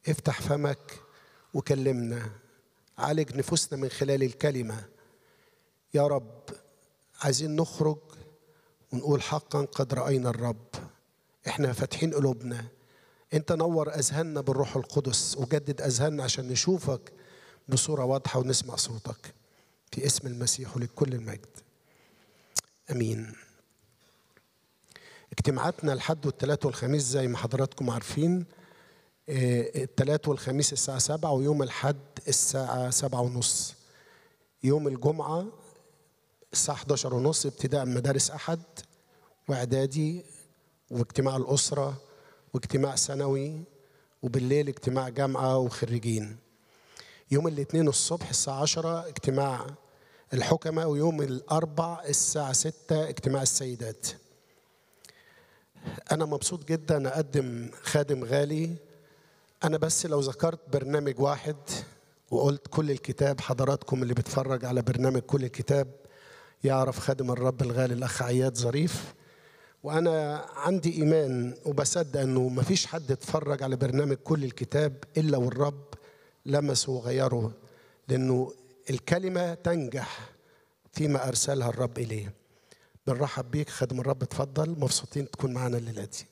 افتح فمك وكلمنا عالج نفوسنا من خلال الكلمة يا رب عايزين نخرج ونقول حقا قد رأينا الرب احنا فاتحين قلوبنا انت نور اذهاننا بالروح القدس وجدد اذهاننا عشان نشوفك بصورة واضحة ونسمع صوتك في اسم المسيح ولكل المجد امين اجتماعاتنا الحد والثلاث والخميس زي ما حضراتكم عارفين الثلاث والخميس الساعة سبعة ويوم الحد الساعة سبعة ونص يوم الجمعة الساعة 11 ونص ابتداء مدارس أحد وإعدادي واجتماع الأسرة واجتماع سنوي وبالليل اجتماع جامعة وخريجين يوم الاثنين الصبح الساعة 10 اجتماع الحكمة ويوم الأربع الساعة 6 اجتماع السيدات أنا مبسوط جدا أقدم خادم غالي أنا بس لو ذكرت برنامج واحد وقلت كل الكتاب حضراتكم اللي بتفرج على برنامج كل الكتاب يعرف خادم الرب الغالي الأخ عياد ظريف وأنا عندي إيمان وبصدق إنه مفيش حد اتفرج على برنامج كل الكتاب إلا والرب لمسه وغيره لأنه الكلمة تنجح فيما أرسلها الرب إليه بنرحب بيك خادم الرب اتفضل مبسوطين تكون معنا الليلة دي